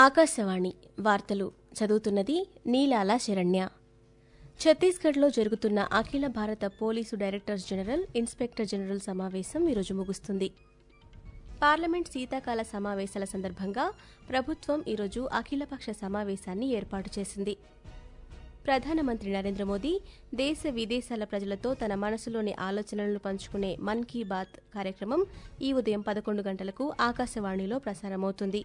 ఆకాశవాణి వార్తలు చదువుతున్నది నీలాల శరణ్య ఛత్తీస్గఢ్లో జరుగుతున్న అఖిల భారత పోలీసు డైరెక్టర్స్ జనరల్ ఇన్స్పెక్టర్ జనరల్ సమావేశం ఈరోజు ముగుస్తుంది పార్లమెంట్ శీతాకాల సమావేశాల సందర్భంగా ప్రభుత్వం ఈరోజు అఖిలపక్ష సమావేశాన్ని ఏర్పాటు చేసింది ప్రధానమంత్రి నరేంద్ర మోదీ దేశ విదేశాల ప్రజలతో తన మనసులోని ఆలోచనలను పంచుకునే మన్ కీ బాత్ కార్యక్రమం ఈ ఉదయం పదకొండు గంటలకు ఆకాశవాణిలో ప్రసారమవుతుంది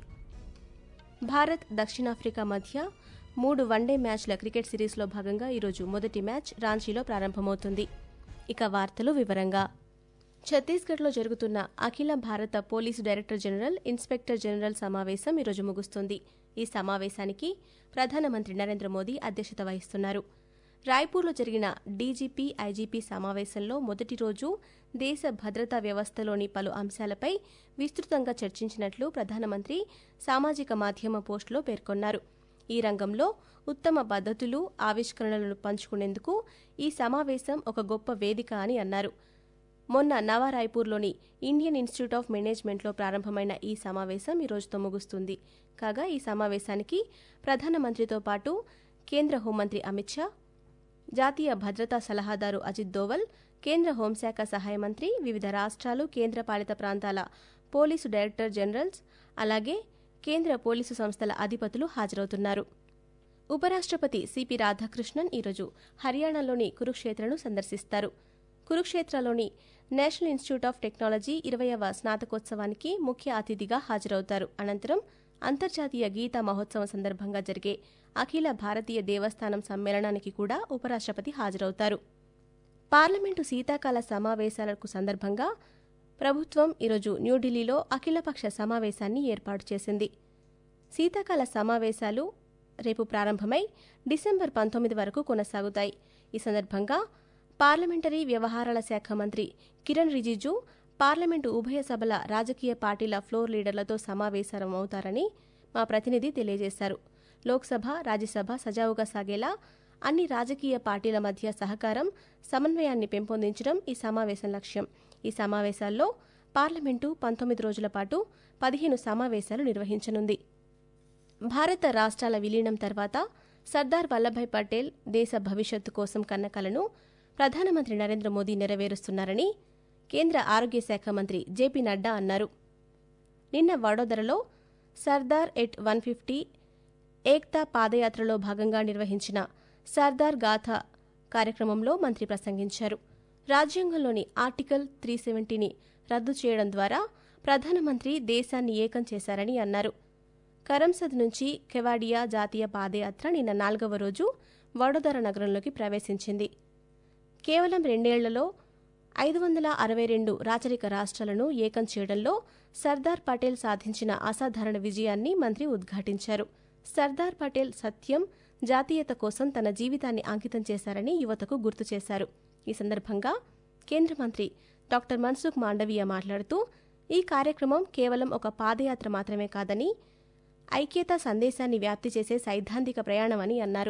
భారత్ దక్షిణాఫ్రికా మధ్య మూడు వన్డే మ్యాచ్ల క్రికెట్ సిరీస్లో భాగంగా ఈరోజు మొదటి మ్యాచ్ రాంచీలో ప్రారంభమవుతుంది ఇక వార్తలు వివరంగా ఛత్తీస్గఢ్లో జరుగుతున్న అఖిల భారత పోలీసు డైరెక్టర్ జనరల్ ఇన్స్పెక్టర్ జనరల్ సమావేశం ఈరోజు ముగుస్తుంది ఈ సమావేశానికి ప్రధానమంత్రి నరేంద్ర మోదీ అధ్యక్షత వహిస్తున్నారు రాయ్పూర్లో జరిగిన డీజీపీ ఐజీపీ సమావేశంలో మొదటి రోజు దేశ భద్రతా వ్యవస్థలోని పలు అంశాలపై విస్తృతంగా చర్చించినట్లు ప్రధానమంత్రి సామాజిక మాధ్యమ పోస్టులో పేర్కొన్నారు ఈ రంగంలో ఉత్తమ పద్ధతులు ఆవిష్కరణలను పంచుకునేందుకు ఈ సమావేశం ఒక గొప్ప వేదిక అని అన్నారు మొన్న నవారాయ్పూర్లోని ఇండియన్ ఇన్స్టిట్యూట్ ఆఫ్ మేనేజ్మెంట్లో ప్రారంభమైన ఈ సమావేశం ఈ రోజుతో ముగుస్తుంది కాగా ఈ సమావేశానికి ప్రధానమంత్రితో పాటు కేంద్ర హోంమంత్రి అమిత్ షా జాతీయ భద్రతా సలహాదారు అజిత్ దోవల్ కేంద్ర హోంశాఖ సహాయ మంత్రి వివిధ రాష్ట్రాలు కేంద్రపాలిత ప్రాంతాల పోలీసు డైరెక్టర్ జనరల్స్ అలాగే కేంద్ర పోలీసు సంస్థల అధిపతులు హాజరవుతున్నారు ఉపరాష్ట్రపతి సిపి రాధాకృష్ణన్ ఈరోజు హర్యానాలోని కురుక్షేత్రను సందర్శిస్తారు కురుక్షేత్రలోని నేషనల్ ఇన్స్టిట్యూట్ ఆఫ్ టెక్నాలజీ ఇరవయవ స్నాతకోత్సవానికి ముఖ్య అతిథిగా హాజరవుతారు అనంతరం అంతర్జాతీయ గీతా మహోత్సవం సందర్భంగా జరిగే అఖిల భారతీయ దేవస్థానం సమ్మేళనానికి కూడా ఉపరాష్ట్రపతి హాజరవుతారు పార్లమెంటు శీతాకాల సమావేశాలకు సందర్భంగా ప్రభుత్వం ఈరోజు న్యూఢిల్లీలో అఖిలపక్ష సమావేశాన్ని ఏర్పాటు చేసింది శీతాకాల సమావేశాలు రేపు ప్రారంభమై డిసెంబర్ పంతొమ్మిది వరకు కొనసాగుతాయి ఈ సందర్భంగా పార్లమెంటరీ వ్యవహారాల శాఖ మంత్రి కిరణ్ రిజిజు పార్లమెంటు ఉభయ సభల రాజకీయ పార్టీల ఫ్లోర్ లీడర్లతో సమావేశమవుతారని మా ప్రతినిధి తెలియజేశారు లోక్సభ రాజ్యసభ సజావుగా సాగేలా అన్ని రాజకీయ పార్టీల మధ్య సహకారం సమన్వయాన్ని పెంపొందించడం ఈ సమావేశం లక్ష్యం ఈ సమావేశాల్లో పార్లమెంటు పంతొమ్మిది రోజుల పాటు పదిహేను సమావేశాలు నిర్వహించనుంది భారత రాష్ట్రాల విలీనం తర్వాత సర్దార్ వల్లభాయ్ పటేల్ దేశ భవిష్యత్తు కోసం కన్న కలను ప్రధానమంత్రి నరేంద్ర మోదీ నెరవేరుస్తున్నారని కేంద్ర ఆరోగ్య శాఖ మంత్రి జేపీ నడ్డా అన్నారు నిన్న వడోదరలో Sardar at one fifty Ekta పాదయాత్రలో భాగంగా నిర్వహించిన సర్దార్ గాథ కార్యక్రమంలో మంత్రి ప్రసంగించారు రాజ్యాంగంలోని ఆర్టికల్ త్రీ సెవెంటీని రద్దు చేయడం ద్వారా ప్రధానమంత్రి దేశాన్ని ఏకం చేశారని అన్నారు కరంసద్ నుంచి కెవాడియా జాతీయ పాదయాత్ర నిన్న నాలుగవ రోజు వడోదర నగరంలోకి ప్రవేశించింది కేవలం రెండేళ్లలో ఐదు వందల అరవై రెండు రాచరిక రాష్ట్రాలను ఏకం చేయడంలో సర్దార్ పటేల్ సాధించిన అసాధారణ విజయాన్ని మంత్రి ఉద్ఘాటించారు సర్దార్ పటేల్ సత్యం జాతీయత కోసం తన జీవితాన్ని అంకితం చేశారని యువతకు గుర్తు చేశారు ఈ సందర్భంగా కేంద్ర మంత్రి డాక్టర్ మన్సుఖ్ మాండవీయ మాట్లాడుతూ ఈ కార్యక్రమం కేవలం ఒక పాదయాత్ర మాత్రమే కాదని ఐక్యతా సందేశాన్ని వ్యాప్తి చేసే సైద్ధాంతిక ప్రయాణమని అన్నారు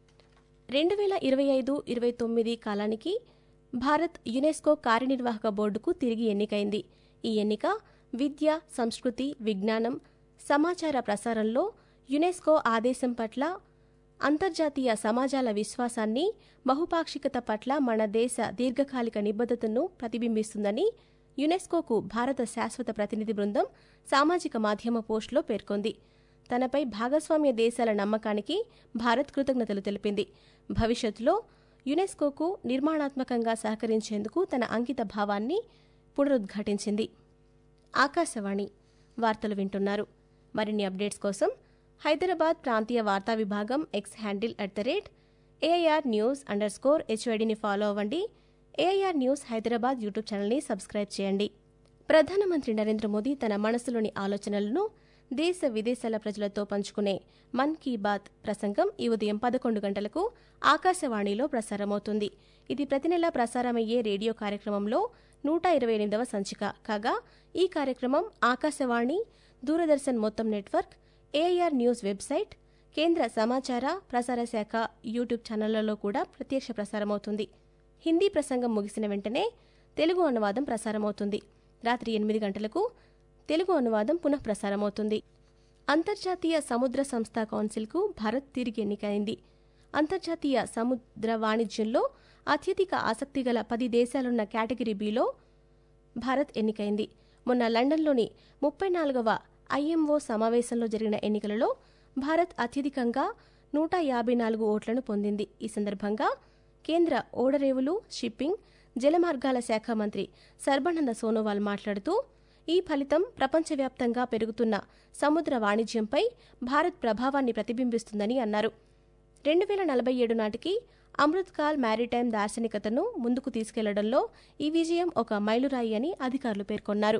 రెండు వేల ఇరవై ఐదు ఇరవై తొమ్మిది కాలానికి భారత్ యునెస్కో కార్యనిర్వాహక బోర్డుకు తిరిగి ఎన్నికైంది ఈ ఎన్నిక విద్య సంస్కృతి విజ్ఞానం సమాచార ప్రసారంలో యునెస్కో ఆదేశం పట్ల అంతర్జాతీయ సమాజాల విశ్వాసాన్ని బహుపాక్షికత పట్ల మన దేశ దీర్ఘకాలిక నిబద్ధతను ప్రతిబింబిస్తుందని యునెస్కోకు భారత శాశ్వత ప్రతినిధి బృందం సామాజిక మాధ్యమ పోస్టులో పేర్కొంది తనపై భాగస్వామ్య దేశాల నమ్మకానికి భారత్ కృతజ్ఞతలు తెలిపింది భవిష్యత్తులో యునెస్కోకు నిర్మాణాత్మకంగా సహకరించేందుకు తన అంకిత భావాన్ని పునరుద్ఘాటించింది ఆకాశవాణి వార్తలు వింటున్నారు మరిన్ని అప్డేట్స్ కోసం హైదరాబాద్ ప్రాంతీయ వార్తా విభాగం X handle at the rate AIR news underscore స్కోర్ హెచ్వైడిని ఫాలో అవ్వండి ఏఐఆర్ న్యూస్ హైదరాబాద్ యూట్యూబ్ ఛానల్ని సబ్స్క్రైబ్ చేయండి ప్రధానమంత్రి నరేంద్ర మోదీ తన మనసులోని ఆలోచనలను దేశ విదేశాల ప్రజలతో పంచుకునే మన్ కీ బాత్ ప్రసంగం ఈ ఉదయం పదకొండు గంటలకు ఆకాశవాణిలో ప్రసారమవుతుంది ఇది ప్రతి నెలా ప్రసారమయ్యే రేడియో కార్యక్రమంలో నూట ఇరవై ఎనిమిదవ సంచిక కాగా ఈ కార్యక్రమం ఆకాశవాణి దూరదర్శన్ మొత్తం నెట్వర్క్ ఏఐఆర్ న్యూస్ వెబ్సైట్ కేంద్ర సమాచార ప్రసార శాఖ యూట్యూబ్ ఛానళ్లలో కూడా ప్రత్యక్ష ప్రసారమవుతుంది హిందీ ప్రసంగం ముగిసిన వెంటనే తెలుగు అనువాదం ప్రసారమవుతుంది రాత్రి ఎనిమిది గంటలకు తెలుగు అనువాదం పునః ప్రసారమవుతుంది అంతర్జాతీయ సముద్ర సంస్థ కౌన్సిల్కు భారత్ తిరిగి ఎన్నికైంది అంతర్జాతీయ సముద్ర వాణిజ్యంలో అత్యధిక ఆసక్తిగల పది దేశాలున్న కేటగిరీ బిలో భారత్ ఎన్నికైంది మొన్న లండన్లోని ముప్పై నాలుగవ ఐఎంఓ సమావేశంలో జరిగిన ఎన్నికలలో భారత్ అత్యధికంగా నూట యాభై నాలుగు ఓట్లను పొందింది ఈ సందర్భంగా కేంద్ర ఓడరేవులు షిప్పింగ్ జలమార్గాల శాఖ మంత్రి సర్బానంద సోనోవాల్ మాట్లాడుతూ ఈ ఫలితం ప్రపంచవ్యాప్తంగా పెరుగుతున్న సముద్ర వాణిజ్యంపై భారత్ ప్రభావాన్ని ప్రతిబింబిస్తుందని అన్నారు రెండు వేల నలభై ఏడు నాటికి అమృత్కాల్ మ్యారిటైమ్ దార్శనికతను ముందుకు తీసుకెళ్లడంలో ఈ విజయం ఒక మైలురాయి అని అధికారులు పేర్కొన్నారు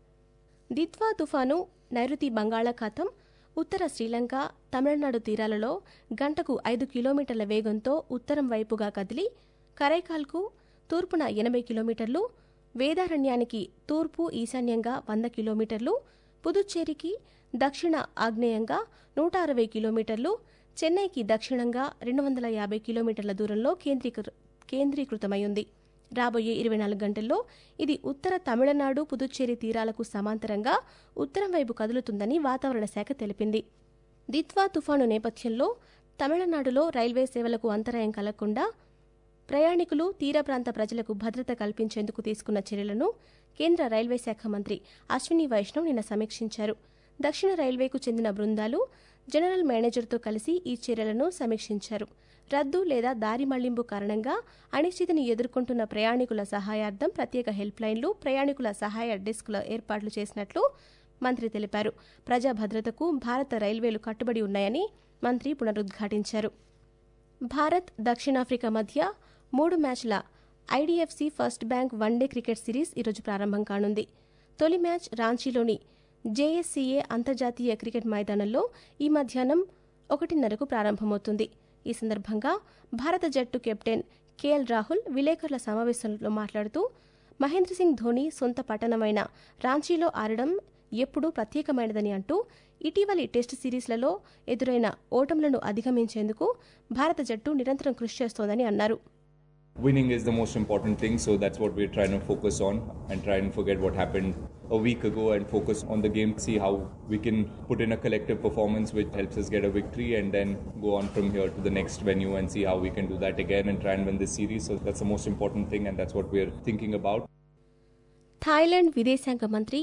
దిత్వా తుఫాను నైరుతి బంగాళాఖాతం ఉత్తర శ్రీలంక తమిళనాడు తీరాలలో గంటకు ఐదు కిలోమీటర్ల వేగంతో ఉత్తరం వైపుగా కదిలి కరైకాల్కు తూర్పున ఎనభై కిలోమీటర్లు వేదారణ్యానికి తూర్పు ఈశాన్యంగా వంద కిలోమీటర్లు పుదుచ్చేరికి దక్షిణ ఆగ్నేయంగా నూట అరవై కిలోమీటర్లు చెన్నైకి దక్షిణంగా రెండు వందల యాభై కిలోమీటర్ల దూరంలో కేంద్రీకృ కేంద్రీకృతమై ఉంది రాబోయే ఇరవై నాలుగు గంటల్లో ఇది ఉత్తర తమిళనాడు పుదుచ్చేరి తీరాలకు సమాంతరంగా ఉత్తరం వైపు కదులుతుందని వాతావరణ శాఖ తెలిపింది దిత్వా తుఫాను నేపథ్యంలో తమిళనాడులో రైల్వే సేవలకు అంతరాయం కలగకుండా ప్రయాణికులు తీర ప్రాంత ప్రజలకు భద్రత కల్పించేందుకు తీసుకున్న చర్యలను కేంద్ర రైల్వే శాఖ మంత్రి అశ్విని వైష్ణవ్ నిన్న సమీక్షించారు దక్షిణ రైల్వేకు చెందిన బృందాలు జనరల్ మేనేజర్తో కలిసి ఈ చర్యలను సమీక్షించారు రద్దు లేదా దారి మళ్లింపు కారణంగా అనిశ్చితిని ఎదుర్కొంటున్న ప్రయాణికుల సహాయార్థం ప్రత్యేక హెల్ప్ లైన్లు ప్రయాణికుల సహాయ డెస్క్ల ఏర్పాట్లు చేసినట్లు మంత్రి తెలిపారు ప్రజా భద్రతకు భారత రైల్వేలు కట్టుబడి ఉన్నాయని మంత్రి పునరుద్ఘాటించారు భారత్ దక్షిణాఫ్రికా మధ్య మూడు మ్యాచ్ల IDFC first bank one day cricket series ఈరోజు ప్రారంభం కానుంది తొలి మ్యాచ్ రాంచీలోని జేఎస్సీఏ అంతర్జాతీయ క్రికెట్ మైదానంలో ఈ మధ్యాహ్నం ఒకటిన్నరకు ప్రారంభమవుతుంది ఈ సందర్భంగా భారత జట్టు కెప్టెన్ కేఎల్ రాహుల్ విలేకరుల సమావేశంలో మాట్లాడుతూ మహేంద్ర సింగ్ ధోని సొంత పట్టణమైన రాంచీలో ఆడడం ఎప్పుడూ ప్రత్యేకమైనదని అంటూ ఇటీవలి టెస్ట్ సిరీస్లలో ఎదురైన ఓటములను అధిగమించేందుకు భారత జట్టు నిరంతరం కృషి చేస్తోందని అన్నారు Winning is the most important thing, so that's what we're trying to focus on and try and forget what happened a week ago and focus on the game, see how we can put in a collective performance which helps us get a victory and then go on from here to the next venue and see how we can do that again and try and win this series. So that's the most important thing and that's what we're thinking about. Thailand విదేశాంగ మంత్రి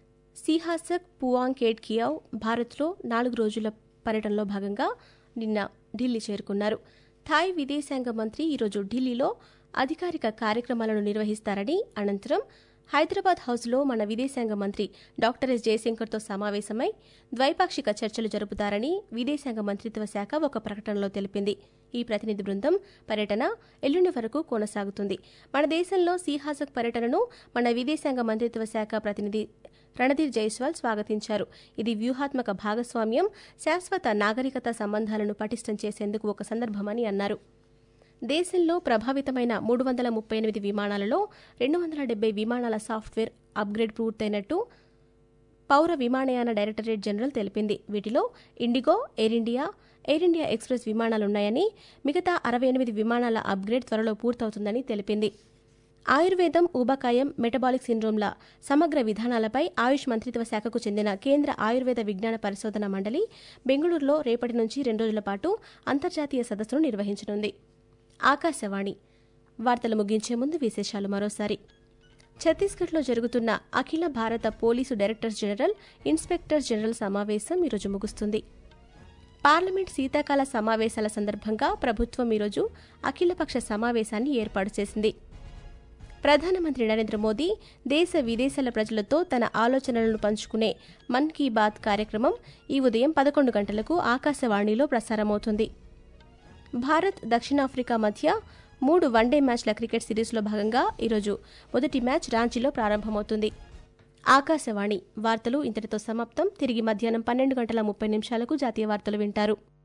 సిహాసక్ పువాంకేట్ కియావ్ భారత్లో నాలుగు రోజుల పర్యటనలో భాగంగా నిన్న ఢిల్లీ చేరుకున్నారు Thai విదేశాంగ మంత్రి ఈరోజు ఢిల్లీలో అధికారిక కార్యక్రమాలను నిర్వహిస్తారని అనంతరం హైదరాబాద్ హౌస్లో మన విదేశాంగ మంత్రి డాక్టర్ ఎస్ జయశంకర్తో సమావేశమై ద్వైపాక్షిక చర్చలు జరుపుతారని విదేశాంగ మంత్రిత్వ శాఖ ఒక ప్రకటనలో తెలిపింది ఈ ప్రతినిధి బృందం పర్యటన ఎల్లుండి వరకు కొనసాగుతుంది మన దేశంలో సీహాసక్ పర్యటనను మన విదేశాంగ మంత్రిత్వ శాఖ ప్రతినిధి రణధీర్ జైస్వాల్ స్వాగతించారు ఇది వ్యూహాత్మక భాగస్వామ్యం శాశ్వత నాగరికత సంబంధాలను పటిష్టం చేసేందుకు ఒక సందర్భమని అన్నారు దేశంలో ప్రభావితమైన మూడు వందల ముప్పై ఎనిమిది విమానాలలో రెండు వందల డెబ్బై విమానాల సాఫ్ట్వేర్ అప్గ్రేడ్ పూర్తయినట్టు పౌర విమానయాన డైరెక్టరేట్ జనరల్ తెలిపింది వీటిలో IndiGo Air India Air India Express విమానాలున్నాయని మిగతా అరవై ఎనిమిది విమానాల అప్గ్రేడ్ త్వరలో పూర్తవుతుందని తెలిపింది ఆయుర్వేదం ఊబకాయం మెటబాలిక్ సిండ్రోమ్ల సమగ్ర విధానాలపై ఆయుష్ మంత్రిత్వ శాఖకు చెందిన కేంద్ర ఆయుర్వేద విజ్ఞాన పరిశోధన మండలి బెంగళూరులో రేపటి నుంచి రెండు రోజుల పాటు అంతర్జాతీయ సదస్సును నిర్వహించనుంది ఆకాశవాణి వార్తలు ముగించే ముందు విశేషాలు మరోసారి ఛత్తీస్గఢ్లో జరుగుతున్న అఖిల భారత పోలీసు డైరెక్టర్స్ జనరల్ ఇన్స్పెక్టర్స్ జనరల్ సమావేశం ఈరోజు ముగుస్తుంది పార్లమెంట్ శీతాకాల సమావేశాల సందర్భంగా ప్రభుత్వం ఈరోజు అఖిలపక్ష సమావేశాన్ని ఏర్పాటు చేసింది ప్రధానమంత్రి నరేంద్ర మోదీ దేశ విదేశాల ప్రజలతో తన ఆలోచనలను పంచుకునే మన్ కీ బాత్ కార్యక్రమం ఈ ఉదయం పదకొండు గంటలకు ఆకాశవాణిలో ప్రసారమవుతుంది భారత్ దక్షిణాఫ్రికా మధ్య మూడు వన్డే మ్యాచ్ల క్రికెట్ సిరీస్లో భాగంగా ఈరోజు మొదటి మ్యాచ్ రాంచీలో ప్రారంభమవుతుంది ఆకాశవాణి వార్తలు ఇంతటితో సమాప్తం తిరిగి మధ్యాహ్నం పన్నెండు గంటల ముప్పై నిమిషాలకు జాతీయ వార్తలు వింటారు